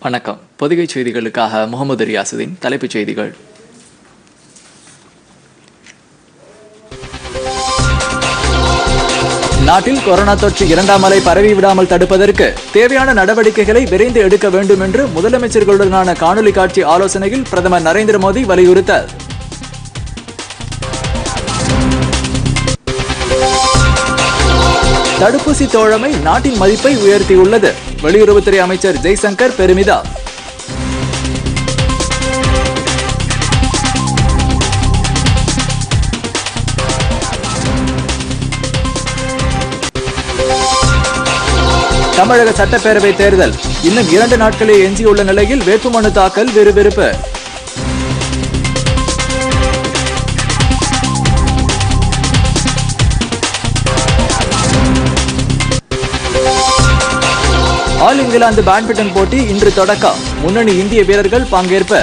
வணக்கம் பொதிகை செய்திகளுக்காக முகமது ரியாசுதீன் தலைப்புச் செய்திகள் நாட்டில் கொரோனா தொற்று இரண்டாம் அலை பரவி விடாமல் தடுப்பதற்கு தேவையான நடவடிக்கைகளை விரைந்து எடுக்க வேண்டும் என்று முதலமைச்சர்களுடனான காணொலி காட்சி ஆலோசனையில் பிரதமர் நரேந்திர மோடி வலியுறுத்தார் தடுப்பூசி தோழமை நாட்டின் மதிப்பை உயர்த்தியுள்ளது வெளியுறவுத்துறை அமைச்சர் ஜெய்சங்கர் பெருமிதம் தமிழக சட்டப்பேரவை தேர்தல் இன்னும் இரண்டு நாட்களே எஞ்சியுள்ள நிலையில் வேட்புமனு தாக்கல் விறுவிறுப்பு ஆல் இங்கிலாந்து பேட்மிண்டன் போட்டி இன்று தொடக்கம் முன்னணி இந்திய வீரர்கள் பங்கேற்பு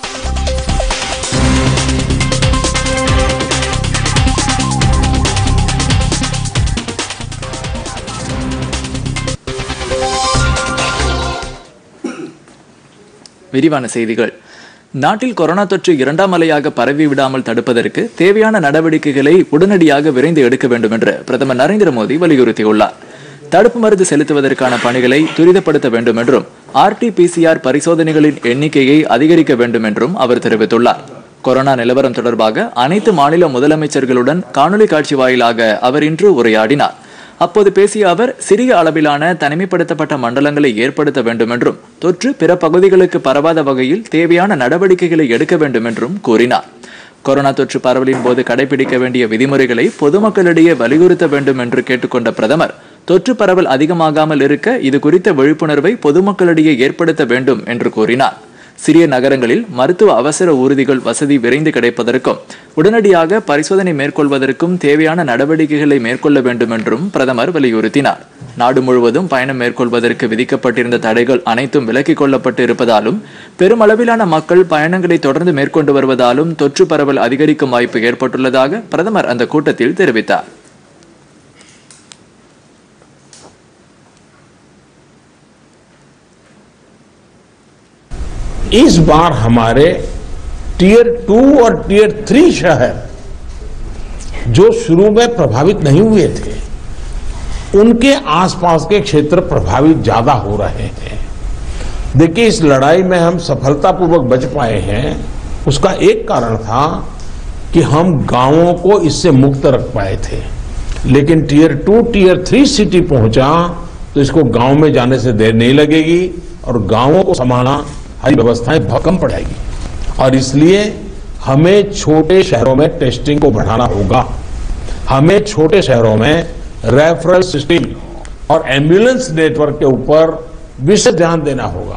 விரிவான செய்திகள் நாட்டில் கொரோனா தொற்று இரண்டாம் அலையாக பரவி விடாமல் தடுப்பதற்கு தேவையான நடவடிக்கைகளை உடனடியாக விரைந்து எடுக்க வேண்டும் என்று பிரதமர் நரேந்திர மோடி வலியுறுத்தியுள்ளார் தடுப்பு மருந்து செலுத்துவதற்கான பணிகளை துரிதப்படுத்த வேண்டும் என்றும் ஆர்டிபிசிஆர் பரிசோதனைகளின் எண்ணிக்கையை அதிகரிக்க வேண்டும் என்றும் அவர் தெரிவித்துள்ளார் கொரோனா நிலவரம் தொடர்பாக அனைத்து மாநில முதலமைச்சர்களுடன் காணொலி காட்சி வாயிலாக அவர் இன்று உரையாடினார் அப்போது பேசிய அவர் சிறிய அளவிலான தனிமைப்படுத்தப்பட்ட மண்டலங்களை ஏற்படுத்த வேண்டும் என்றும் தொற்று பிற பகுதிகளுக்கு பரவாத வகையில் தேவையான நடவடிக்கைகளை எடுக்க வேண்டும் என்றும் கூறினார் கொரோனா தொற்று பரவலின் போது கடைபிடிக்க வேண்டிய விதிமுறைகளை பொதுமக்களிடையே வலியுறுத்த வேண்டும் என்று கேட்டுக்கொண்ட பிரதமர் தொற்று பரவல் அதிகமாகாமல் இருக்க இது குறித்த விழிப்புணர்வை பொதுமக்களிடையே ஏற்படுத்த வேண்டும் என்று கூறினார் சிறிய நகரங்களில் மருத்துவ அவசர ஊர்திகள் வசதி விரைந்து கிடைப்பதற்கும் உடனடியாக பரிசோதனை மேற்கொள்வதற்கும் தேவையான நடவடிக்கைகளை மேற்கொள்ள வேண்டும் என்றும் பிரதமர் வலியுறுத்தினார் நாடு முழுவதும் பயணம் மேற்கொள்வதற்கு விதிக்கப்பட்டிருந்த தடைகள் அனைத்தும் விலக்கிக் கொள்ளப்பட்டு இருப்பதாலும் பெருமளவிலான மக்கள் பயணங்களை தொடர்ந்து மேற்கொண்டு வருவதாலும் தொற்று பரவல் அதிகரிக்கும் வாய்ப்பு ஏற்பட்டுள்ளதாக பிரதமர் அந்த கூட்டத்தில் தெரிவித்தார் इस बार हमारे टीयर टू और टीयर थ्री शहर जो शुरू में प्रभावित नहीं हुए थे उनके आसपास के क्षेत्र प्रभावित ज्यादा हो रहे हैं देखिए इस लड़ाई में हम सफलतापूर्वक बच पाए हैं उसका एक कारण था कि हम गांवों को इससे मुक्त रख पाए थे लेकिन tier two tier three city पहुंचा तो इसको गांव में जाने से देर नहीं लगेगी और गांवों को संभालना हमारी व्यवस्थाएं बहुत कम पड़ेगी और इसलिए हमें छोटे शहरों में टेस्टिंग को बढ़ाना होगा हमें छोटे शहरों में रेफरल सिस्टम और एम्बुलेंस नेटवर्क के ऊपर विशेष ध्यान देना होगा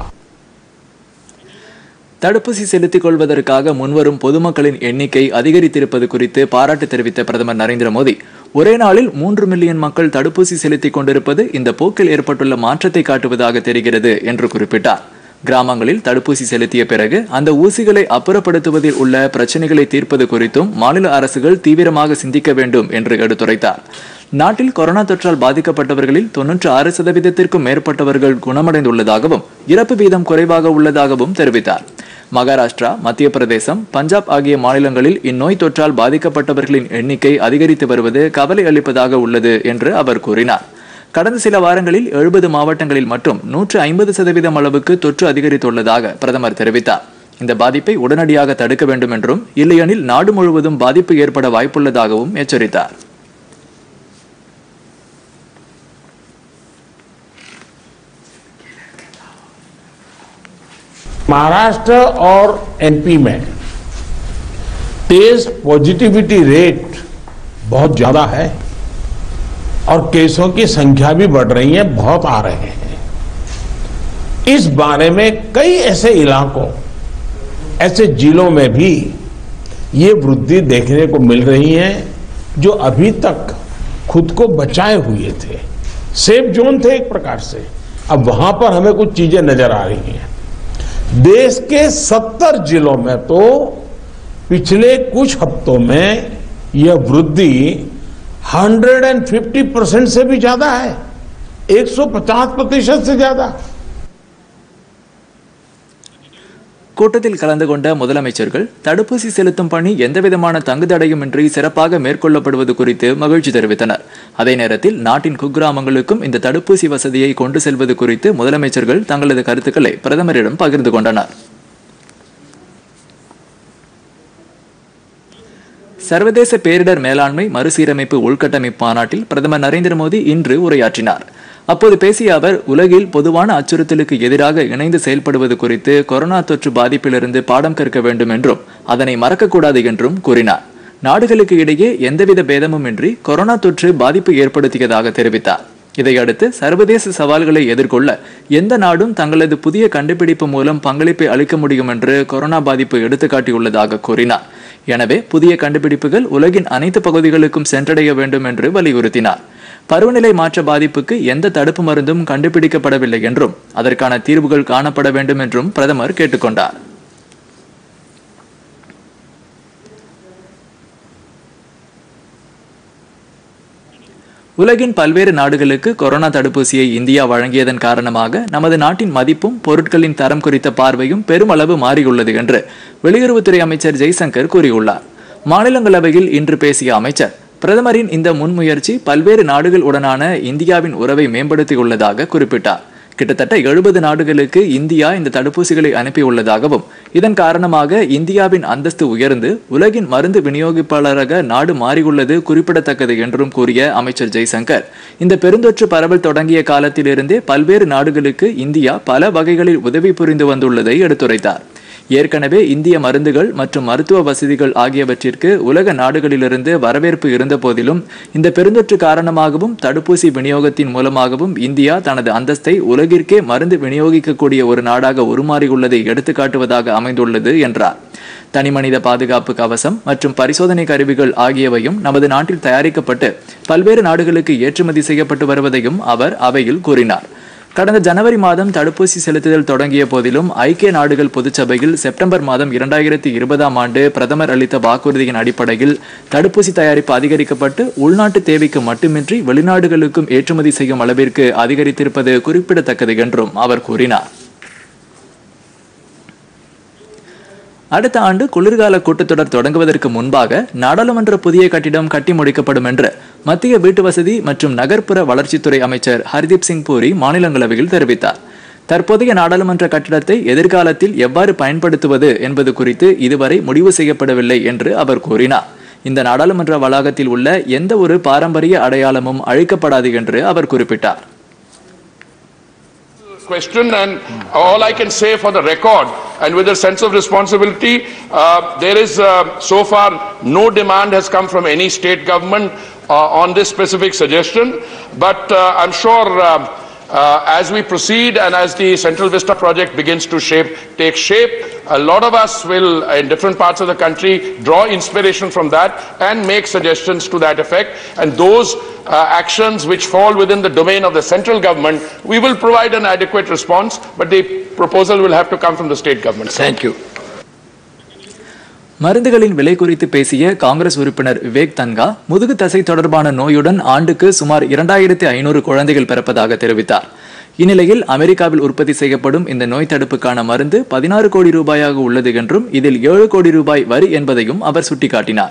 தடுப்பூசி செலுத்திக் கொள்வதற்காக முன்வரும் பொதுமக்களின் எண்ணிக்கை அதிகரித்திருப்பது குறித்து பாராட்டு தெரிவித்த பிரதமர் நரேந்திர மோடி ஒரே நாளில் மூன்று மில்லியன் மக்கள் தடுப்பூசி செலுத்திக் கொண்டிருப்பது இந்த போக்கில் ஏற்பட்டுள்ள மாற்றத்தை காட்டுவதாக தெரிகிறது என்று குறிப்பிட்டார் கிராமங்களில் தடுப்பூசி செலுத்திய பிறகு அந்த ஊசிகளை அப்புறப்படுத்துவதில் உள்ள பிரச்சனைகளை தீர்ப்பது குறித்தும் மாநில அரசுகள் தீவிரமாக சிந்திக்க வேண்டும் என்று எடுத்துரைத்தார் நாட்டில் கொரோனா தொற்றால் பாதிக்கப்பட்டவர்களில் தொன்னூற்று ஆறு சதவீதத்திற்கும் மேற்பட்டவர்கள் குணமடைந்துள்ளதாகவும் இறப்பு வீதம் குறைவாக உள்ளதாகவும் தெரிவித்தார் மகாராஷ்டிரா மத்திய பிரதேசம் பஞ்சாப் ஆகிய மாநிலங்களில் இந்நோய் தொற்றால் பாதிக்கப்பட்டவர்களின் எண்ணிக்கை அதிகரித்து வருவது கவலை அளிப்பதாக உள்ளது என்று அவர் கூறினார் கடந்த சில வாரங்களில் எழுபது மாவட்டங்களில் மட்டும் நூற்று ஐம்பது சதவீதம் அளவுக்கு தொற்று அதிகரித்துள்ளதாக பிரதமர் தெரிவித்தார் இந்த பாதிப்பை உடனடியாக தடுக்க வேண்டும் என்றும் இல்லையெனில் நாடு முழுவதும் பாதிப்பு ஏற்பட வாய்ப்புள்ளதாகவும் எச்சரித்தார் महाराष्ट्र और एमपी में टेस्ट पॉजिटिविटी रेट बहुत ज्यादा है और केसों की संख्या भी बढ़ रही है बहुत आ रहे हैं इस बारे में कई ऐसे इलाकों ऐसे जिलों में भी ये वृद्धि देखने को मिल रही है जो अभी तक खुद को बचाए हुए थे सेफ जोन थे एक प्रकार से अब वहां पर हमें कुछ चीजें नजर आ रही हैं देश के 70 जिलों में तो पिछले कुछ हफ्तों में यह वृद्धि 150 परसेंट से भी ज्यादा है 150 प्रतिशत से ज्यादा கூட்டத்தில் கலந்து கொண்ட முதலமைச்சர்கள் தடுப்பூசி செலுத்தும் பணி எந்தவிதமான தங்குதடையுமின்றி சிறப்பாக மேற்கொள்ளப்படுவது குறித்து மகிழ்ச்சி தெரிவித்தனர் அதே நேரத்தில் நாட்டின் குக்கிராமங்களுக்கும் இந்த தடுப்பூசி வசதியை கொண்டு செல்வது குறித்து முதலமைச்சர்கள் தங்களது கருத்துக்களை பிரதமரிடம் பகிர்ந்து கொண்டனர் சர்வதேச பேரிடர் மேலாண்மை மறுசீரமைப்பு உள்கட்டமைப்பு மாநாட்டில் பிரதமர் நரேந்திர மோடி இன்று உரையாற்றினார் அப்போது பேசிய அவர் உலகில் பொதுவான அச்சுறுத்தலுக்கு எதிராக இணைந்து செயல்படுவது குறித்து கொரோனா தொற்று பாதிப்பிலிருந்து பாடம் கற்க வேண்டும் என்றும் அதனை மறக்கக்கூடாது என்றும் கூறினார் நாடுகளுக்கு இடையே எந்தவித பேதமுமின்றி கொரோனா தொற்று பாதிப்பு ஏற்படுத்தியதாக தெரிவித்தார் இதையடுத்து சர்வதேச சவால்களை எதிர்கொள்ள எந்த நாடும் தங்களது புதிய கண்டுபிடிப்பு மூலம் பங்களிப்பை அளிக்க முடியும் என்று கொரோனா பாதிப்பு எடுத்துக்காட்டியுள்ளதாக கூறினார் எனவே புதிய கண்டுபிடிப்புகள் உலகின் அனைத்து பகுதிகளுக்கும் சென்றடைய வேண்டும் என்று வலியுறுத்தினார் பருவநிலை மாற்ற பாதிப்புக்கு எந்த தடுப்பு மருந்தும் கண்டுபிடிக்கப்படவில்லை என்றும் அதற்கான தீர்வுகள் காணப்பட வேண்டும் என்றும் பிரதமர் கேட்டுக்கொண்டார் உலகின் பல்வேறு நாடுகளுக்கு கொரோனா தடுப்பூசியை இந்தியா வழங்கியதன் காரணமாக நமது நாட்டின் மதிப்பும் பொருட்களின் தரம் குறித்த பார்வையும் பெருமளவு மாறியுள்ளது என்று வெளியுறவுத்துறை அமைச்சர் ஜெய்சங்கர் கூறியுள்ளார் மாநிலங்களவையில் இன்று பேசிய அமைச்சர் பிரதமரின் இந்த முன்முயற்சி பல்வேறு நாடுகள் உடனான இந்தியாவின் உறவை மேம்படுத்தியுள்ளதாக குறிப்பிட்டார் கிட்டத்தட்ட எழுபது நாடுகளுக்கு இந்தியா இந்த தடுப்பூசிகளை அனுப்பியுள்ளதாகவும் இதன் காரணமாக இந்தியாவின் அந்தஸ்து உயர்ந்து உலகின் மருந்து விநியோகிப்பாளராக நாடு மாறியுள்ளது குறிப்பிடத்தக்கது என்றும் கூறிய அமைச்சர் ஜெய்சங்கர் இந்த பெருந்தொற்று பரவல் தொடங்கிய காலத்திலிருந்தே பல்வேறு நாடுகளுக்கு இந்தியா பல வகைகளில் உதவி புரிந்து வந்துள்ளதை எடுத்துரைத்தார் ஏற்கனவே இந்திய மருந்துகள் மற்றும் மருத்துவ வசதிகள் ஆகியவற்றிற்கு உலக நாடுகளிலிருந்து வரவேற்பு இருந்த போதிலும் இந்த பெருந்தொற்று காரணமாகவும் தடுப்பூசி விநியோகத்தின் மூலமாகவும் இந்தியா தனது அந்தஸ்தை உலகிற்கே மருந்து விநியோகிக்கக்கூடிய ஒரு நாடாக உருமாறியுள்ளதை எடுத்துக்காட்டுவதாக அமைந்துள்ளது என்றார் தனிமனித பாதுகாப்பு கவசம் மற்றும் பரிசோதனை கருவிகள் ஆகியவையும் நமது நாட்டில் தயாரிக்கப்பட்டு பல்வேறு நாடுகளுக்கு ஏற்றுமதி செய்யப்பட்டு வருவதையும் அவர் அவையில் கூறினார் கடந்த ஜனவரி மாதம் தடுப்பூசி செலுத்துதல் தொடங்கிய போதிலும் ஐக்கிய நாடுகள் பொதுச்சபையில் செப்டம்பர் மாதம் இரண்டாயிரத்தி இருபதாம் ஆண்டு பிரதமர் அளித்த வாக்குறுதியின் அடிப்படையில் தடுப்பூசி தயாரிப்பு அதிகரிக்கப்பட்டு உள்நாட்டு தேவைக்கு மட்டுமின்றி வெளிநாடுகளுக்கும் ஏற்றுமதி செய்யும் அளவிற்கு அதிகரித்திருப்பது குறிப்பிடத்தக்கது என்றும் அவர் கூறினார் அடுத்த ஆண்டு குளிர்கால கூட்டத்தொடர் தொடங்குவதற்கு முன்பாக நாடாளுமன்ற புதிய கட்டிடம் கட்டி முடிக்கப்படும் என்று மத்திய வீட்டு வசதி மற்றும் நகர்ப்புற வளர்ச்சித்துறை அமைச்சர் ஹர்தீப் சிங் பூரி மாநிலங்களவையில் தெரிவித்தார் தற்போதைய நாடாளுமன்ற கட்டிடத்தை எதிர்காலத்தில் எவ்வாறு பயன்படுத்துவது என்பது குறித்து இதுவரை முடிவு செய்யப்படவில்லை என்று அவர் கூறினார் இந்த நாடாளுமன்ற வளாகத்தில் உள்ள எந்த ஒரு பாரம்பரிய அடையாளமும் அழிக்கப்படாது என்று அவர் குறிப்பிட்டார் question and all I can say for the record and with a sense of responsibility, uh, there is uh, so far no demand has come from any state government uh, on this specific suggestion, but uh, I'm sure uh, uh, as we proceed and as the Central Vista project begins to shape, take shape, a lot of us will, in different parts of the country, draw inspiration from that and make suggestions to that effect. And those uh, actions which fall within the domain of the central government, we will provide an adequate response, but the proposal will have to come from the state government. Thank you. மருந்துகளின் விலை குறித்து பேசிய காங்கிரஸ் உறுப்பினர் விவேக் தன்கா முதுகு தசை தொடர்பான நோயுடன் ஆண்டுக்கு சுமார் இரண்டாயிரத்தி ஐநூறு குழந்தைகள் பிறப்பதாக தெரிவித்தார் இந்நிலையில் அமெரிக்காவில் உற்பத்தி செய்யப்படும் இந்த நோய் தடுப்புக்கான மருந்து பதினாறு கோடி ரூபாயாக உள்ளது என்றும் இதில் ஏழு கோடி ரூபாய் வரி என்பதையும் அவர் சுட்டிக்காட்டினார்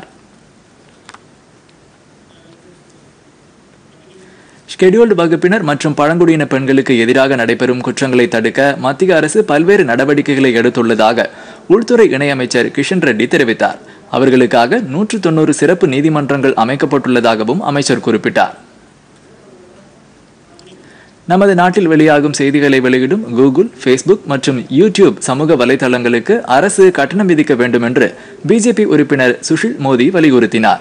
ஷெட்யூல்டு வகுப்பினர் மற்றும் பழங்குடியின பெண்களுக்கு எதிராக நடைபெறும் குற்றங்களை தடுக்க மத்திய அரசு பல்வேறு நடவடிக்கைகளை எடுத்துள்ளதாக உள்துறை இணையமைச்சர் கிஷன் ரெட்டி தெரிவித்தார் அவர்களுக்காக நூற்று தொண்ணூறு சிறப்பு நீதிமன்றங்கள் அமைக்கப்பட்டுள்ளதாகவும் அமைச்சர் குறிப்பிட்டார் நமது நாட்டில் வெளியாகும் செய்திகளை வெளியிடும் கூகுள் ஃபேஸ்புக் மற்றும் யூடியூப் சமூக வலைதளங்களுக்கு அரசு கட்டணம் விதிக்க வேண்டும் என்று பிஜேபி உறுப்பினர் சுஷில் மோடி வலியுறுத்தினார்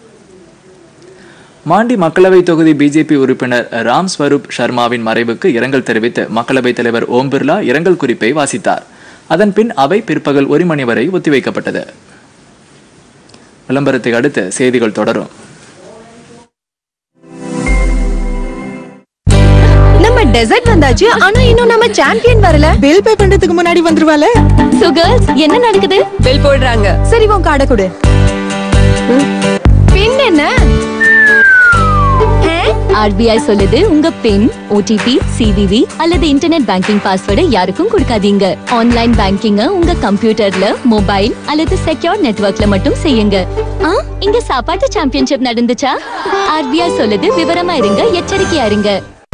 மாண்டி மக்களவை தொகுதி பிஜேபி உறுப்பினர் ராம் ஸ்வரூப் சர்மாவின் மறைவுக்கு இரங்கல் தெரிவித்து மக்களவைத் தலைவர் ஓம் பிர்லா இரங்கல் குறிப்பை வாசித்தார் அதன் பின் அவை பிற்பகல் ஒரு மணி வரை ஒத்திவைக்கப்பட்டது விளம்பரத்தை அடுத்து செய்திகள் தொடரும் நம்ம டெசர்ட் வந்தாச்சு ஆனா இன்னும் நம்ம சாம்பியன் வரல பில் பே பண்றதுக்கு முன்னாடி வந்துருவால சோ கேர்ள்ஸ் என்ன நடக்குது பில் போடுறாங்க சரி உன் காடை கொடு பின் என்ன ஆர்பிஐ சொல்லுது உங்க பின் ஓடிபி சிவிவி அல்லது இன்டர்நெட் பேங்கிங் பாஸ்வேர்டை யாருக்கும் கொடுக்காதீங்க ஆன்லைன் பேங்கிங்க உங்க கம்ப்யூட்டர்ல மொபைல் அல்லது செக்யூர் நெட்வொர்க்ல மட்டும் செய்யுங்க ஆ, இங்க சாப்பாட்டு சாம்பியன்ஷிப் நடந்துச்சா ஆர்பிஐ சொல்லுது விவரமா இருங்க எச்சரிக்கையா இருங்க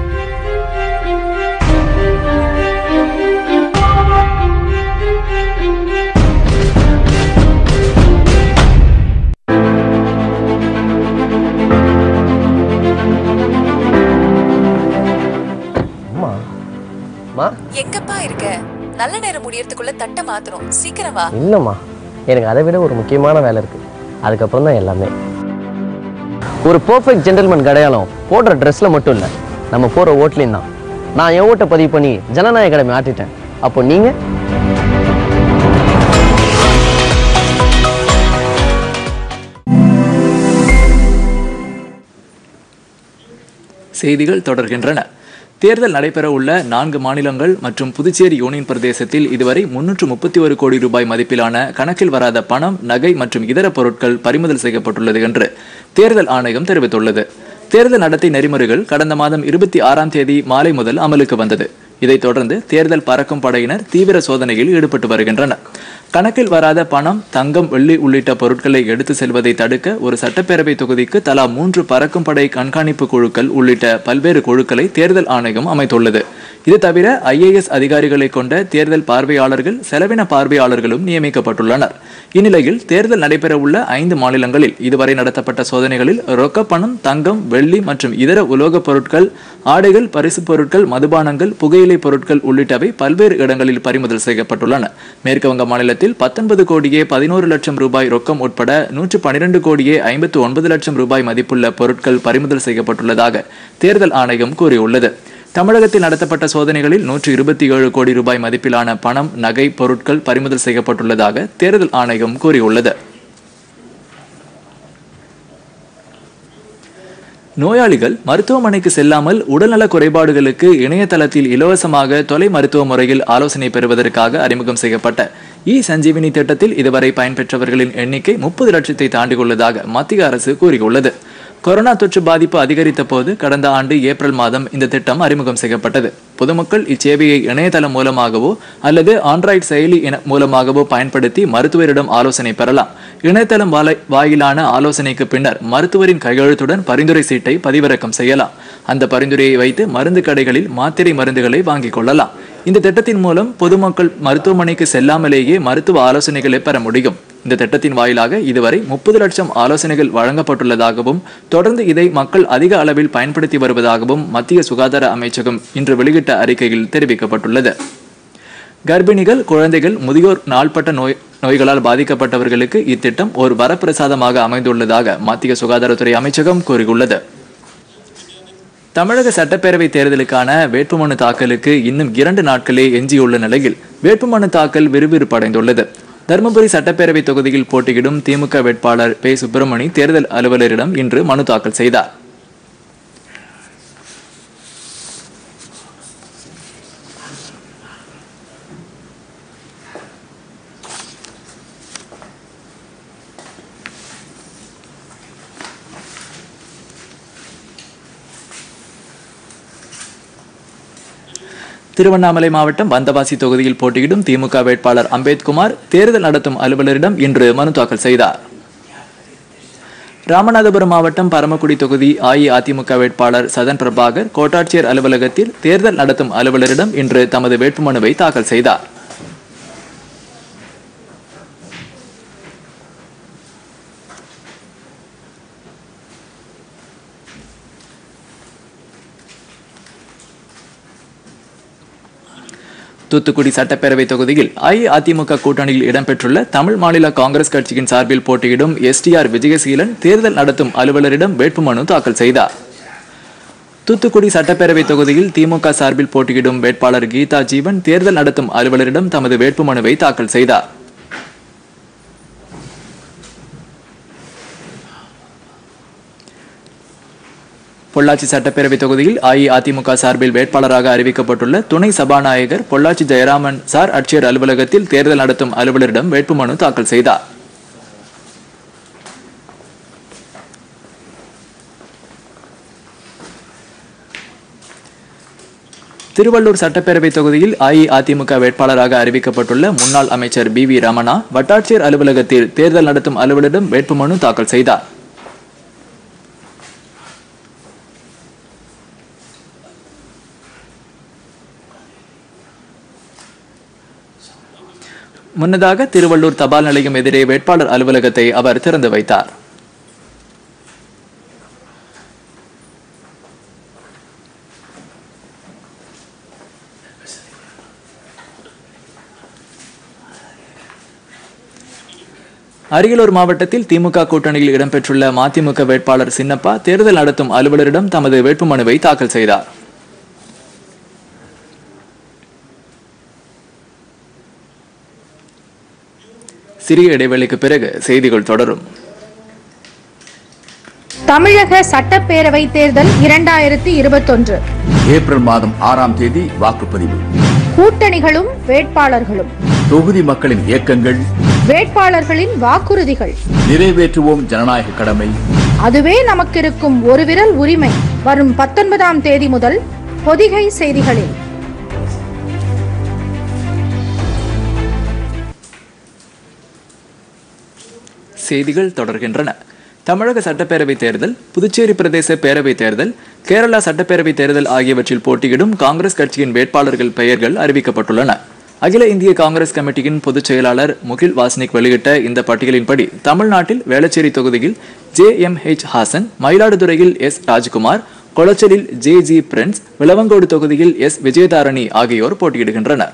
அம்மா எங்கப்பா இருக்க நல்ல நேரம் முடியறதுக்குள்ள தட்டை மாத்தணும் சீக்கிரம் வா இல்லைம்மா எனக்கு அதை விட ஒரு முக்கியமான வேலை இருக்கு அதுக்கப்புறம் தான் எல்லாமே ஒரு பர்ஃபெக்ட் ஜென்டில்மேன் கடையாளம் போடுற ட்ரெஸ்ல மட்டும் இல்லை நம்ம போற ஓட்லையும் தான் நான் என் ஓட்டை பதிவு பண்ணி ஜனநாயக கடமை ஆட்டிட்டேன் அப்போ நீங்க செய்திகள் தொடர்கின்றன தேர்தல் நடைபெற உள்ள நான்கு மாநிலங்கள் மற்றும் புதுச்சேரி யூனியன் பிரதேசத்தில் இதுவரை முன்னூற்று முப்பத்தி ஒரு கோடி ரூபாய் மதிப்பிலான கணக்கில் வராத பணம் நகை மற்றும் இதர பொருட்கள் பறிமுதல் செய்யப்பட்டுள்ளது என்று தேர்தல் ஆணையம் தெரிவித்துள்ளது தேர்தல் நடத்தை நெறிமுறைகள் கடந்த மாதம் இருபத்தி ஆறாம் தேதி மாலை முதல் அமலுக்கு வந்தது இதைத் தொடர்ந்து தேர்தல் பறக்கும் படையினர் தீவிர சோதனையில் ஈடுபட்டு வருகின்றனர் கணக்கில் வராத பணம் தங்கம் வெள்ளி உள்ளிட்ட பொருட்களை எடுத்து செல்வதை தடுக்க ஒரு சட்டப்பேரவை தொகுதிக்கு தலா மூன்று பறக்கும் படை கண்காணிப்பு குழுக்கள் உள்ளிட்ட பல்வேறு குழுக்களை தேர்தல் ஆணையம் அமைத்துள்ளது இது தவிர ஐஏஎஸ் அதிகாரிகளை கொண்ட தேர்தல் பார்வையாளர்கள் செலவின பார்வையாளர்களும் நியமிக்கப்பட்டுள்ளனர் இந்நிலையில் தேர்தல் நடைபெறவுள்ள ஐந்து மாநிலங்களில் இதுவரை நடத்தப்பட்ட சோதனைகளில் ரொக்க பணம் தங்கம் வெள்ளி மற்றும் இதர உலோகப் பொருட்கள் ஆடைகள் பரிசுப் பொருட்கள் மதுபானங்கள் புகையிலை பொருட்கள் உள்ளிட்டவை பல்வேறு இடங்களில் பறிமுதல் செய்யப்பட்டுள்ளன மேற்கு வங்க மாநிலத்தில் பத்தொன்பது கோடியே பதினோரு லட்சம் ரூபாய் ரொக்கம் உட்பட நூற்று பனிரெண்டு கோடியே ஐம்பத்து ஒன்பது லட்சம் ரூபாய் மதிப்புள்ள பொருட்கள் பறிமுதல் செய்யப்பட்டுள்ளதாக தேர்தல் ஆணையம் கூறியுள்ளது தமிழகத்தில் நடத்தப்பட்ட சோதனைகளில் நூற்று இருபத்தி ஏழு கோடி ரூபாய் மதிப்பிலான பணம் நகை பொருட்கள் பறிமுதல் செய்யப்பட்டுள்ளதாக தேர்தல் ஆணையம் கூறியுள்ளது நோயாளிகள் மருத்துவமனைக்கு செல்லாமல் உடல்நல குறைபாடுகளுக்கு இணையதளத்தில் இலவசமாக தொலை மருத்துவ முறையில் ஆலோசனை பெறுவதற்காக அறிமுகம் செய்யப்பட்ட இ சஞ்சீவினி திட்டத்தில் இதுவரை பயன்பெற்றவர்களின் எண்ணிக்கை முப்பது லட்சத்தை தாண்டியுள்ளதாக மத்திய அரசு கூறியுள்ளது கொரோனா தொற்று பாதிப்பு அதிகரித்த போது கடந்த ஆண்டு ஏப்ரல் மாதம் இந்த திட்டம் அறிமுகம் செய்யப்பட்டது பொதுமக்கள் இச்சேவையை இணையதளம் மூலமாகவோ அல்லது ஆண்ட்ராய்டு செயலி என- மூலமாகவோ பயன்படுத்தி மருத்துவரிடம் ஆலோசனை பெறலாம் இணையதளம் வாலை- வாயிலான ஆலோசனைக்கு பின்னர் மருத்துவரின் கையெழுத்துடன் பரிந்துரை சீட்டை பதிவிறக்கம் செய்யலாம் அந்த பரிந்துரையை வைத்து மருந்து கடைகளில் மாத்திரை மருந்துகளை வாங்கிக் கொள்ளலாம் இந்த திட்டத்தின் மூலம் பொதுமக்கள் மருத்துவமனைக்கு செல்லாமலேயே மருத்துவ ஆலோசனைகளை பெற முடியும் இந்த திட்டத்தின் வாயிலாக இதுவரை முப்பது லட்சம் ஆலோசனைகள் வழங்கப்பட்டுள்ளதாகவும் தொடர்ந்து இதை மக்கள் அதிக அளவில் பயன்படுத்தி வருவதாகவும் மத்திய சுகாதார அமைச்சகம் இன்று வெளியிட்ட அறிக்கையில் தெரிவிக்கப்பட்டுள்ளது கர்ப்பிணிகள் குழந்தைகள் முதியோர் நாள்பட்ட நோய் நோய்களால் பாதிக்கப்பட்டவர்களுக்கு இத்திட்டம் ஒரு வரப்பிரசாதமாக அமைந்துள்ளதாக மத்திய சுகாதாரத்துறை அமைச்சகம் கூறியுள்ளது தமிழக சட்டப்பேரவை தேர்தலுக்கான வேட்புமனு தாக்கலுக்கு இன்னும் இரண்டு நாட்களே எஞ்சியுள்ள நிலையில் வேட்புமனு தாக்கல் விறுவிறுப்படைந்துள்ளது தருமபுரி சட்டப்பேரவை தொகுதியில் போட்டியிடும் திமுக வேட்பாளர் பே சுப்பிரமணி தேர்தல் அலுவலரிடம் இன்று மனு தாக்கல் செய்தார் திருவண்ணாமலை மாவட்டம் வந்தவாசி தொகுதியில் போட்டியிடும் திமுக வேட்பாளர் அம்பேத்குமார் தேர்தல் நடத்தும் அலுவலரிடம் இன்று மனு தாக்கல் செய்தார் ராமநாதபுரம் மாவட்டம் பரமக்குடி தொகுதி அஇஅதிமுக வேட்பாளர் சதன் பிரபாகர் கோட்டாட்சியர் அலுவலகத்தில் தேர்தல் நடத்தும் அலுவலரிடம் இன்று தமது வேட்புமனுவை தாக்கல் செய்தார் தூத்துக்குடி சட்டப்பேரவை தொகுதியில் அஇஅதிமுக கூட்டணியில் இடம்பெற்றுள்ள தமிழ் மாநில காங்கிரஸ் கட்சியின் சார்பில் போட்டியிடும் எஸ்டிஆர் விஜயசீலன் தேர்தல் நடத்தும் அலுவலரிடம் வேட்புமனு தாக்கல் செய்தார் தூத்துக்குடி சட்டப்பேரவை தொகுதியில் திமுக சார்பில் போட்டியிடும் வேட்பாளர் கீதா ஜீவன் தேர்தல் நடத்தும் அலுவலரிடம் தமது வேட்புமனுவை தாக்கல் செய்தார் பொள்ளாச்சி சட்டப்பேரவை தொகுதியில் அஇஅதிமுக சார்பில் வேட்பாளராக அறிவிக்கப்பட்டுள்ள துணை சபாநாயகர் பொள்ளாச்சி ஜெயராமன் சார் ஆட்சியர் அலுவலகத்தில் தேர்தல் நடத்தும் அலுவலரிடம் வேட்புமனு தாக்கல் செய்தார் திருவள்ளூர் சட்டப்பேரவை தொகுதியில் அஇஅதிமுக வேட்பாளராக அறிவிக்கப்பட்டுள்ள முன்னாள் அமைச்சர் பி வி ரமணா வட்டாட்சியர் அலுவலகத்தில் தேர்தல் நடத்தும் அலுவலரிடம் வேட்புமனு தாக்கல் செய்தார் முன்னதாக திருவள்ளூர் தபால் நிலையம் எதிரே வேட்பாளர் அலுவலகத்தை அவர் திறந்து வைத்தார் அரியலூர் மாவட்டத்தில் திமுக கூட்டணியில் இடம்பெற்றுள்ள மதிமுக வேட்பாளர் சின்னப்பா தேர்தல் நடத்தும் அலுவலரிடம் தமது வேட்புமனுவை தாக்கல் செய்தார் சிறிய இடைவெளிக்கு பிறகு செய்திகள் தொடரும் தமிழக சட்டப்பேரவை தேர்தல் இரண்டாயிரத்தி இருபத்தொன்று ஏப்ரல் மாதம் ஆறாம் தேதி வாக்குப்பதிவு கூட்டணிகளும் வேட்பாளர்களும் தொகுதி மக்களின் இயக்கங்கள் வேட்பாளர்களின் வாக்குறுதிகள் நிறைவேற்றுவோம் ஜனநாயக கடமை அதுவே நமக்கிருக்கும் ஒரு விரல் உரிமை வரும் பத்தொன்பதாம் தேதி முதல் பொதிகை செய்திகளில் செய்திகள் தொடர்கின்றன தமிழக சட்டப்பேரவை தேர்தல் புதுச்சேரி பிரதேச பேரவை தேர்தல் கேரளா சட்டப்பேரவை தேர்தல் ஆகியவற்றில் போட்டியிடும் காங்கிரஸ் கட்சியின் வேட்பாளர்கள் பெயர்கள் அறிவிக்கப்பட்டுள்ளன அகில இந்திய காங்கிரஸ் கமிட்டியின் பொதுச் செயலாளர் முகில் வாஸ்னிக் வெளியிட்ட இந்த பட்டியலின்படி தமிழ்நாட்டில் வேளச்சேரி தொகுதியில் ஜே எம் ஹெச் ஹாசன் மயிலாடுதுறையில் எஸ் ராஜ்குமார் கொளச்சலில் ஜே ஜி பிரின்ஸ் விளவங்கோடு தொகுதியில் எஸ் விஜயதாரணி ஆகியோர் போட்டியிடுகின்றனர்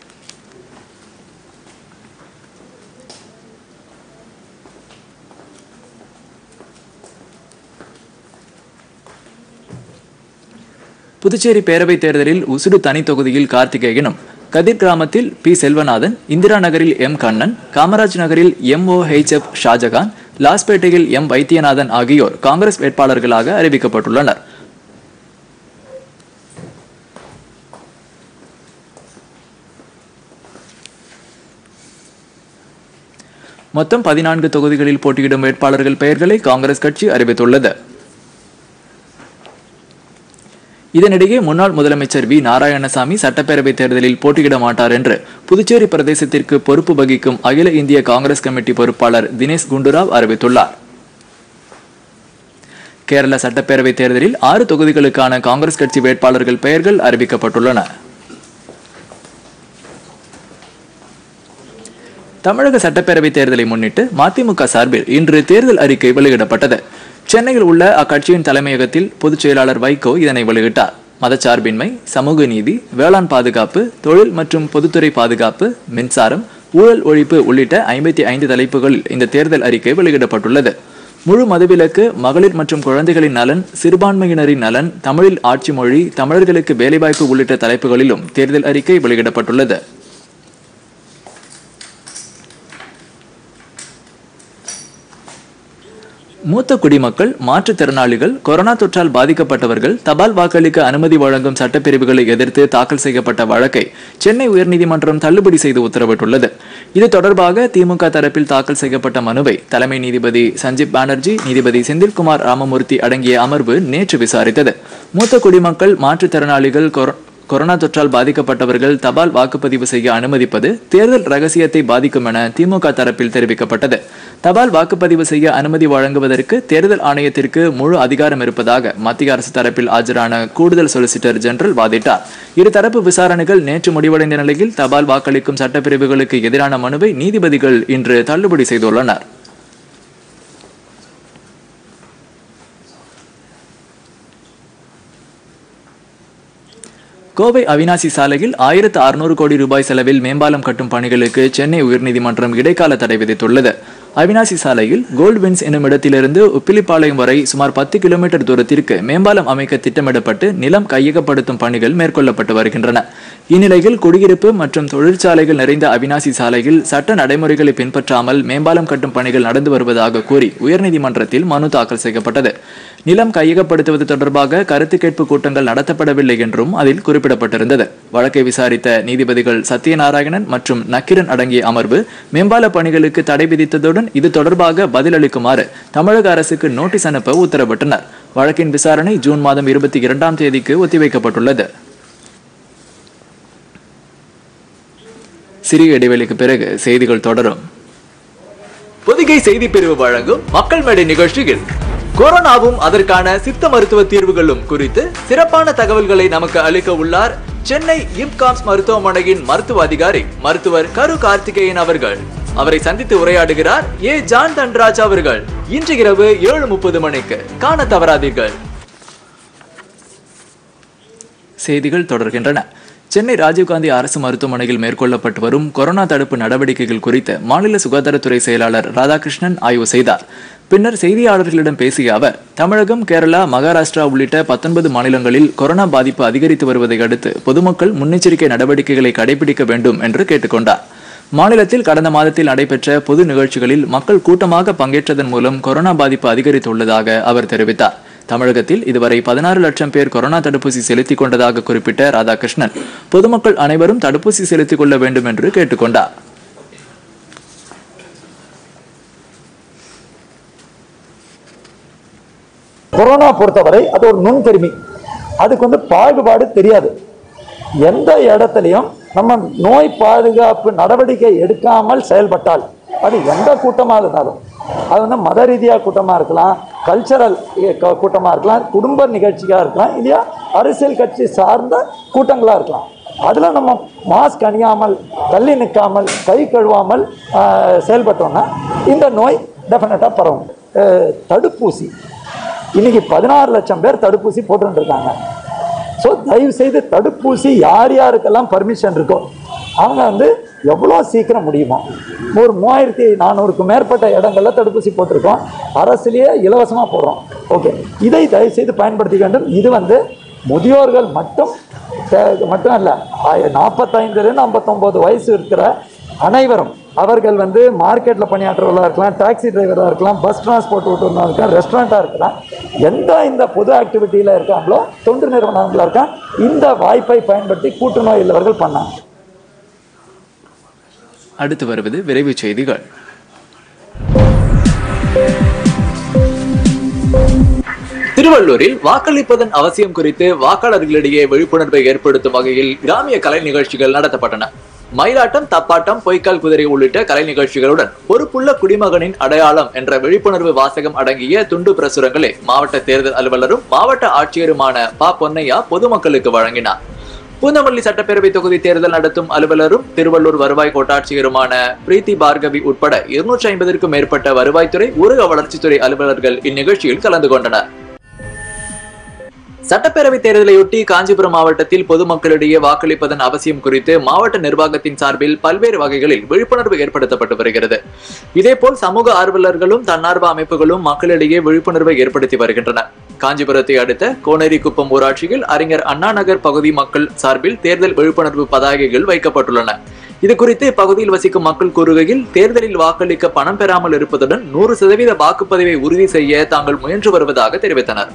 புதுச்சேரி பேரவைத் தேர்தலில் உசுடு தனி தொகுதியில் கார்த்திகேயனும் கதிர் கிராமத்தில் பி செல்வநாதன் இந்திரா நகரில் எம் கண்ணன் காமராஜ் நகரில் M O H F Shajahan லாஸ்பேட்டையில் எம் வைத்தியநாதன் ஆகியோர் காங்கிரஸ் வேட்பாளர்களாக அறிவிக்கப்பட்டுள்ளனர் மொத்தம் பதினான்கு தொகுதிகளில் போட்டியிடும் வேட்பாளர்கள் பெயர்களை காங்கிரஸ் கட்சி அறிவித்துள்ளது இதனிடையே முன்னாள் முதலமைச்சர் வி நாராயணசாமி சட்டப்பேரவை தேர்தலில் போட்டியிட மாட்டார் என்று புதுச்சேரி பிரதேசத்திற்கு பொறுப்பு வகிக்கும் அகில இந்திய காங்கிரஸ் கமிட்டி பொறுப்பாளர் தினேஷ் குண்டுராவ் அறிவித்துள்ளார் கேரள சட்டப்பேரவை தேர்தலில் ஆறு தொகுதிகளுக்கான காங்கிரஸ் கட்சி வேட்பாளர்கள் பெயர்கள் அறிவிக்கப்பட்டுள்ளன தமிழக சட்டப்பேரவை தேர்தலை முன்னிட்டு மதிமுக சார்பில் இன்று தேர்தல் அறிக்கை வெளியிடப்பட்டது சென்னையில் உள்ள அக்கட்சியின் தலைமையகத்தில் பொதுச் செயலாளர் வைகோ இதனை வெளியிட்டார் மதச்சார்பின்மை சமூக நீதி வேளாண் பாதுகாப்பு தொழில் மற்றும் பொதுத்துறை பாதுகாப்பு மின்சாரம் ஊழல் ஒழிப்பு உள்ளிட்ட ஐம்பத்தி ஐந்து தலைப்புகளில் இந்த தேர்தல் அறிக்கை வெளியிடப்பட்டுள்ளது முழு மதுவிலக்கு மகளிர் மற்றும் குழந்தைகளின் நலன் சிறுபான்மையினரின் நலன் தமிழில் ஆட்சி மொழி தமிழர்களுக்கு வேலைவாய்ப்பு உள்ளிட்ட தலைப்புகளிலும் தேர்தல் அறிக்கை வெளியிடப்பட்டுள்ளது மூத்த குடிமக்கள் மாற்றுத்திறனாளிகள் கொரோனா தொற்றால் பாதிக்கப்பட்டவர்கள் தபால் வாக்களிக்க அனுமதி வழங்கும் சட்டப்பிரிவுகளை எதிர்த்து தாக்கல் செய்யப்பட்ட வழக்கை சென்னை உயர்நீதிமன்றம் தள்ளுபடி செய்து உத்தரவிட்டுள்ளது இது தொடர்பாக திமுக தரப்பில் தாக்கல் செய்யப்பட்ட மனுவை தலைமை நீதிபதி சஞ்சீப் பானர்ஜி நீதிபதி செந்தில்குமார் ராமமூர்த்தி அடங்கிய அமர்வு நேற்று விசாரித்தது மூத்த குடிமக்கள் மாற்றுத்திறனாளிகள் கொரோ- கொரோனா தொற்றால் பாதிக்கப்பட்டவர்கள் தபால் வாக்குப்பதிவு செய்ய அனுமதிப்பது தேர்தல் ரகசியத்தை பாதிக்கும் என திமுக தரப்பில் தெரிவிக்கப்பட்டது தபால் வாக்குப்பதிவு செய்ய அனுமதி வழங்குவதற்கு தேர்தல் ஆணையத்திற்கு முழு அதிகாரம் இருப்பதாக மத்திய அரசு தரப்பில் ஆஜரான கூடுதல் சொலிசிட்டர் ஜெனரல் வாதிட்டார் இருதரப்பு விசாரணைகள் நேற்று முடிவடைந்த நிலையில் தபால் வாக்களிக்கும் சட்டப்பிரிவுகளுக்கு எதிரான மனுவை நீதிபதிகள் இன்று தள்ளுபடி செய்துள்ளனர் கோவை அவினாசி சாலையில் ஆயிரத்து அறுநூறு கோடி ரூபாய் செலவில் மேம்பாலம் கட்டும் பணிகளுக்கு சென்னை உயர்நீதிமன்றம் இடைக்கால தடை விதித்துள்ளது அவினாசி சாலையில் கோல்ட் வின்ஸ் என்னும் இடத்திலிருந்து உப்பிலிப்பாளையம் வரை சுமார் பத்து கிலோமீட்டர் தூரத்திற்கு மேம்பாலம் அமைக்க திட்டமிடப்பட்டு நிலம் கையகப்படுத்தும் பணிகள் மேற்கொள்ளப்பட்டு வருகின்றன இந்நிலையில் குடியிருப்பு மற்றும் தொழிற்சாலைகள் நிறைந்த அவினாசி சாலையில் சட்ட நடைமுறைகளை பின்பற்றாமல் மேம்பாலம் கட்டும் பணிகள் நடந்து வருவதாக கூறி உயர்நீதிமன்றத்தில் மனு தாக்கல் செய்யப்பட்டது நிலம் கையகப்படுத்துவது தொடர்பாக கருத்து கேட்பு கூட்டங்கள் நடத்தப்படவில்லை என்றும் அதில் குறிப்பிடப்பட்டிருந்தது வழக்கை விசாரித்த நீதிபதிகள் சத்யநாராயணன் மற்றும் நக்கிரன் அடங்கிய அமர்வு மேம்பால பணிகளுக்கு தடை விதித்ததுடன் இது தொடர்பாக பதிலளிக்குமாறு தமிழக அரசுக்கு நோட்டீஸ் அனுப்ப உத்தரவிட்டனர் வழக்கின் விசாரணை ஜூன் மாதம் இருபத்தி இரண்டாம் தேதிக்கு ஒத்திவைக்கப்பட்டுள்ளது சிறிய இடைவெளிக்கு பிறகு செய்திகள் தொடரும் பொதிகை செய்தி பிரிவு வழங்கும் மக்கள் மேடை நிகழ்ச்சியில் கொரோனாவும் அதற்கான சித்த மருத்துவ தீர்வுகளும் குறித்து சிறப்பான தகவல்களை நமக்கு அளிக்க உள்ளார் சென்னை இம்காம்ஸ் மருத்துவமனையின் மருத்துவ அதிகாரி மருத்துவர் கரு கார்த்திகேயன் அவர்கள் அவரை சந்தித்து உரையாடுகிறார் ஏ ஜான் தன்ராஜ் அவர்கள் இன்று இரவு ஏழு முப்பது மணிக்கு காண தவறாதீர்கள் செய்திகள் தொடர்கின்றன சென்னை ராஜீவ்காந்தி அரசு மருத்துவமனையில் மேற்கொள்ளப்பட்டு வரும் கொரோனா தடுப்பு நடவடிக்கைகள் குறித்து மாநில சுகாதாரத்துறை செயலாளர் ராதாகிருஷ்ணன் ஆய்வு செய்தார் பின்னர் செய்தியாளர்களிடம் பேசிய அவர் தமிழகம் கேரளா மகாராஷ்டிரா உள்ளிட்ட பத்தொன்பது மாநிலங்களில் கொரோனா பாதிப்பு அதிகரித்து வருவதை அடுத்து பொதுமக்கள் முன்னெச்சரிக்கை நடவடிக்கைகளை கடைபிடிக்க வேண்டும் என்று கேட்டுக்கொண்டார் மாநிலத்தில் கடந்த மாதத்தில் நடைபெற்ற பொது நிகழ்ச்சிகளில் மக்கள் கூட்டமாக பங்கேற்றதன் மூலம் கொரோனா பாதிப்பு அதிகரித்துள்ளதாக அவர் தெரிவித்தார் தமிழகத்தில் இதுவரை பதினாறு லட்சம் பேர் கொரோனா தடுப்பூசி செலுத்திக் கொண்டதாக குறிப்பிட்ட ராதாகிருஷ்ணன் பொதுமக்கள் அனைவரும் தடுப்பூசி செலுத்திக் கொள்ள வேண்டும் என்று கேட்டுக்கொண்டார் கொரோனா பொறுத்தவரை அது ஒரு நுண்கிருமி அதுக்கு வந்து பாகுபாடு தெரியாது எந்த இடத்துலையும் நம்ம நோய் பாதுகாப்பு நடவடிக்கை எடுக்காமல் செயல்பட்டால் அது எந்த கூட்டமாக இருந்தாலும் அது வந்து மத ரீதியாக கூட்டமாக இருக்கலாம் கல்ச்சரல் கூட்டமாக இருக்கலாம் குடும்ப நிகழ்ச்சியாக இருக்கலாம் இல்லையா அரசியல் கட்சி சார்ந்த கூட்டங்களாக இருக்கலாம் அதில் நம்ம மாஸ்க் அணியாமல் தள்ளி நிற்காமல் கை கழுவாமல் ஆஹ், செயல்பட்டோம்னா இந்த நோய் டெஃபினட்டாக பரவும் அஹ், தடுப்பூசி இன்னைக்கு பதினாறு லட்சம் பேர் தடுப்பூசி போட்டுட்டு இருக்காங்க ஸோ தயவு செய்து தடுப்பூசி யார் யாருக்கெல்லாம் பர்மிஷன் இருக்கோ அவங்க வந்து எவ்வளோ சீக்கிரம் முடியுமோ ஒரு மூவாயிரத்தி நானூறுக்கும் மேற்பட்ட இடங்கள்ல தடுப்பூசி போட்டிருக்கோம் அரசுலேயே இலவசமாக போடுறோம் ஓகே இதை தயவு செய்து பயன்படுத்திக்க வேண்டும் இது வந்து முதியோர்கள் மட்டும் தே- மட்டும் இல்லை நாற்பத்தைந்துலேருந்து ஐம்பத்தொம்போது வயசு இருக்கிற அனைவரும் அவர்கள் வந்து மார்க்கெட்டில் பணியாற்றுறவர்களாக இருக்கலாம் டாக்ஸி டிரைவராக இருக்கலாம் பஸ் டிரான்ஸ்போர்ட் ஓட்டுநராக இருக்கலாம் ரெஸ்டாரண்ட்டாக இருக்கலாம் எந்த இந்த பொது ஆக்டிவிட்டியில் இருக்காங்களோ தொண்டு நிறுவனங்களாக இருக்கான் இந்த வாய்ப்பை பயன்படுத்தி கூட்டுநோய் உள்ளவர்கள் பண்ணாங்க அடுத்து வருவது விரைவுச் செய்திகள் திருவள்ளூரில் வாக்களிப்பதன் அவசியம் குறித்து வாக்காளர்களிடையே விழிப்புணர்வை ஏற்படுத்தும் வகையில் கிராமிய கலை நிகழ்ச்சிகள் நடத்தப்பட்டன மயிலாட்டம் தப்பாட்டம் பொய்க்கால் குதிரை உள்ளிட்ட கலை நிகழ்ச்சிகளுடன் பொறுப்புள்ள குடிமகனின் அடையாளம் என்ற விழிப்புணர்வு வாசகம் அடங்கிய துண்டு பிரசுரங்களை மாவட்ட தேர்தல் அலுவலரும் மாவட்ட ஆட்சியருமான ப பொன்னையா பொதுமக்களுக்கு வழங்கினார் பூந்தமல்லி சட்டப்பேரவை தொகுதி தேர்தல் நடத்தும் அலுவலரும் திருவள்ளூர் வருவாய் கோட்டாட்சியருமான பிரீத்தி பார்கவி உட்பட இருநூற்றி ஐம்பதற்கும் மேற்பட்ட வருவாய்த்துறை ஊரக வளர்ச்சித்துறை அலுவலர்கள் இந்நிகழ்ச்சியில் கலந்து கொண்டனர் சட்டப்பேரவை தேர்தலையொட்டி காஞ்சிபுரம் மாவட்டத்தில் பொதுமக்களிடையே வாக்களிப்பதன் அவசியம் குறித்து மாவட்ட நிர்வாகத்தின் சார்பில் பல்வேறு வகைகளில் விழிப்புணர்வு ஏற்படுத்தப்பட்டு வருகிறது இதேபோல் சமூக ஆர்வலர்களும் தன்னார்வ அமைப்புகளும் மக்களிடையே விழிப்புணர்வை ஏற்படுத்தி வருகின்றனர் காஞ்சிபுரத்தை அடுத்த கோனேரிக்குப்பம் ஊராட்சியில் அறிஞர் அண்ணா நகர் பகுதி மக்கள் சார்பில் தேர்தல் விழிப்புணர்வு பதாகைகள் வைக்கப்பட்டுள்ளன இது குறித்து இப்பகுதியில் வசிக்கும் மக்கள் கூறுகையில் தேர்தலில் வாக்களிக்க பணம் பெறாமல் இருப்பதுடன் நூறு சதவீத வாக்குப்பதிவை உறுதி செய்ய தாங்கள் முயன்று வருவதாக தெரிவித்தனர்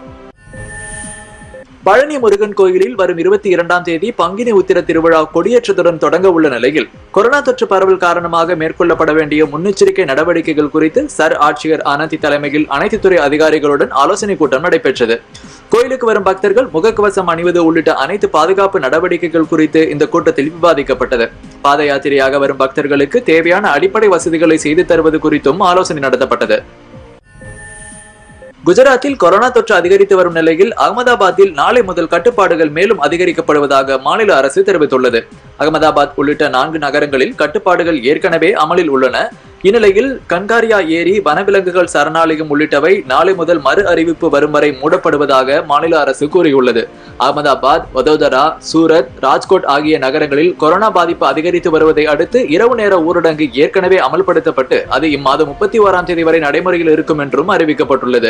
பழனி முருகன் கோயிலில் வரும் இருபத்தி இரண்டாம் தேதி பங்கினி உத்திர திருவிழா கொடியேற்றத்துடன் தொடங்க உள்ள நிலையில் கொரோனா தொற்று பரவல் காரணமாக மேற்கொள்ளப்பட வேண்டிய முன்னெச்சரிக்கை நடவடிக்கைகள் குறித்து சர் ஆட்சியர் ஆனந்தி தலைமையில் அனைத்து துறை அதிகாரிகளுடன் ஆலோசனை கூட்டம் நடைபெற்றது கோயிலுக்கு வரும் பக்தர்கள் முகக்கவசம் அணிவது உள்ளிட்ட அனைத்து பாதுகாப்பு நடவடிக்கைகள் குறித்து இந்த கூட்டத்தில் விவாதிக்கப்பட்டது பாத யாத்திரையாக வரும் பக்தர்களுக்கு தேவையான அடிப்படை வசதிகளை செய்து தருவது குறித்தும் ஆலோசனை நடத்தப்பட்டது குஜராத்தில் கொரோனா தொற்று அதிகரித்து வரும் நிலையில் அகமதாபாத்தில் நாளை முதல் கட்டுப்பாடுகள் மேலும் அதிகரிக்கப்படுவதாக மாநில அரசு தெரிவித்துள்ளது அகமதாபாத் உள்ளிட்ட நான்கு நகரங்களில் கட்டுப்பாடுகள் ஏற்கனவே அமலில் உள்ளன இந்நிலையில் கன்காரியா ஏரி வனவிலங்குகள் சரணாலயம் உள்ளிட்டவை நாளை முதல் மறு அறிவிப்பு வரும் வரை மூடப்படுவதாக மாநில அரசு கூறியுள்ளது அகமதாபாத் வதோதரா சூரத் ராஜ்கோட் ஆகிய நகரங்களில் கொரோனா பாதிப்பு அதிகரித்து வருவதை அடுத்து இரவு நேர ஊரடங்கு ஏற்கனவே அமல்படுத்தப்பட்டு அது இம்மாதம் முப்பத்தி ஓராம் தேதி வரை நடைமுறையில் இருக்கும் என்றும் அறிவிக்கப்பட்டுள்ளது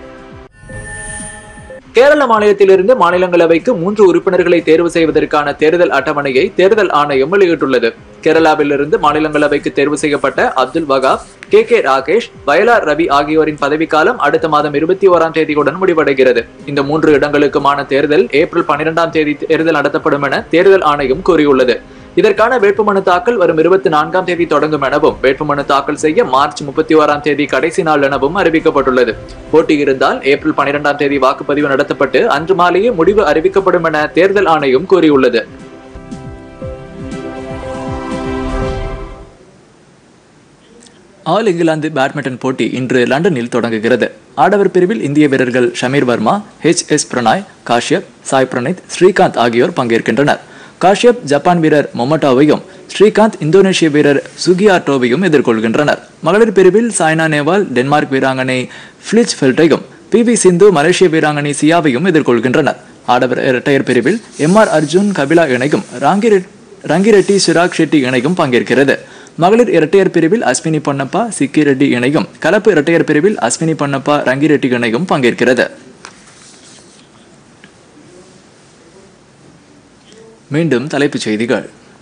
கேரள மாநிலத்திலிருந்து மாநிலங்களவைக்கு மூன்று உறுப்பினர்களை தேர்வு செய்வதற்கான தேர்தல் அட்டவணையை தேர்தல் ஆணையம் வெளியிட்டுள்ளது கேரளாவிலிருந்து மாநிலங்களவைக்கு தேர்வு செய்யப்பட்ட அப்துல் வகாப் கே கே ராகேஷ் வயலார் ரவி ஆகியோரின் பதவிக்காலம் அடுத்த மாதம் இருபத்தி ஓராம் தேதியுடன் முடிவடைகிறது இந்த மூன்று இடங்களுக்குமான தேர்தல் ஏப்ரல் பன்னிரெண்டாம் தேதி தேர்தல் நடத்தப்படும் என தேர்தல் ஆணையம் கூறியுள்ளது இதற்கான வேட்புமனு தாக்கல் வரும் இருபத்தி நான்காம் தேதி தொடங்கும் எனவும் வேட்புமனு தாக்கல் செய்ய மார்ச் முப்பத்தி ஓராம் தேதி கடைசி நாள் எனவும் அறிவிக்கப்பட்டுள்ளது போட்டி இருந்தால் ஏப்ரல் பன்னிரெண்டாம் தேதி வாக்குப்பதிவு நடத்தப்பட்டு அன்று மாலையே முடிவு அறிவிக்கப்படும் என தேர்தல் ஆணையம் கூறியுள்ளது ஆல் இங்கிலாந்து பேட்மிண்டன் போட்டி இன்று லண்டனில் தொடங்குகிறது ஆடவர் பிரிவில் இந்திய வீரர்கள் ஷமீர் வர்மா ஹெச் எஸ் பிரணாய் காஷ்யப் சாய் பிரணீத் ஸ்ரீகாந்த் ஆகியோர் பங்கேற்கின்றனர் காஷ்யப் ஜப்பான் வீரர் மொமட்டாவையும் ஸ்ரீகாந்த் இந்தோனேஷிய வீரர் சுகியார்டோவையும் எதிர்கொள்கின்றனர் மகளிர் பிரிவில் சாய்னா நேவால் டென்மார்க் வீராங்கனை ஃபிளிச் ஃபெல்ட்டையும் பி வி சிந்து மலேசிய வீராங்கனை சியாவையும் எதிர்கொள்கின்றனர் ஆடவர் இரட்டையர் பிரிவில் எம் ஆர் அர்ஜுன் கபிலா இணையும் ராங்கிரெட் ரங்கிரெட்டி சிராக் ஷெட்டி இணையும் பங்கேற்கிறது மகளிர் இரட்டையர் பிரிவில் அஸ்வினி பொன்னப்பா சிக்கி ரெட்டி இணையும் கலப்பு இரட்டையர் பிரிவில் அஸ்வினி பொன்னப்பா ரங்கிரெட்டி இணையும் பங்கேற்கிறது மீண்டும் தலைப்புச் செய்திகள்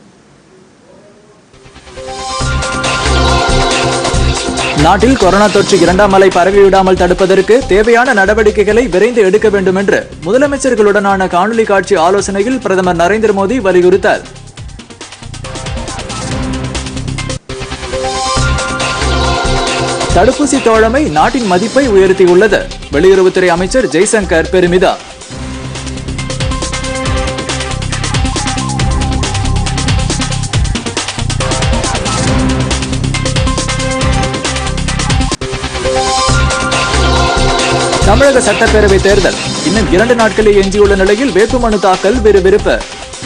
நாட்டில் கொரோனா தொற்று இரண்டாம் அலை பரவிவிடாமல் தடுப்பதற்கு தேவையான நடவடிக்கைகளை விரைந்து எடுக்க வேண்டும் என்று முதலமைச்சர்களுடனான காணொலி காட்சி ஆலோசனையில் பிரதமர் நரேந்திர மோடி வலியுறுத்தார் தடுப்பூசி தோழமை நாட்டின் மதிப்பை உயர்த்தியுள்ளது வெளியுறவுத்துறை அமைச்சர் ஜெய்சங்கர் பெருமிதம் தமிழக சட்டப்பேரவை தேர்தல் இன்னும் இரண்டு நாட்களே எஞ்சியுள்ள நிலையில் வேட்புமனு தாக்கல் விறுவிறுப்பு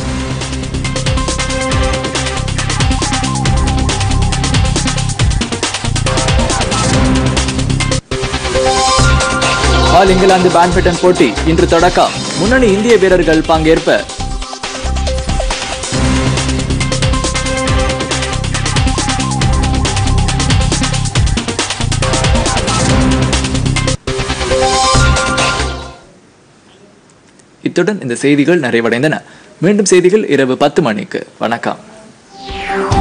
ஆல் இங்கிலாந்து பேட்மிண்டன் போட்டி இன்று தொடக்கம் முன்னணி இந்திய வீரர்கள் பங்கேற்பு இத்துடன் இந்த செய்திகள் நிறைவடைந்தன மீண்டும் செய்திகள் இரவு பத்து மணிக்கு வணக்கம்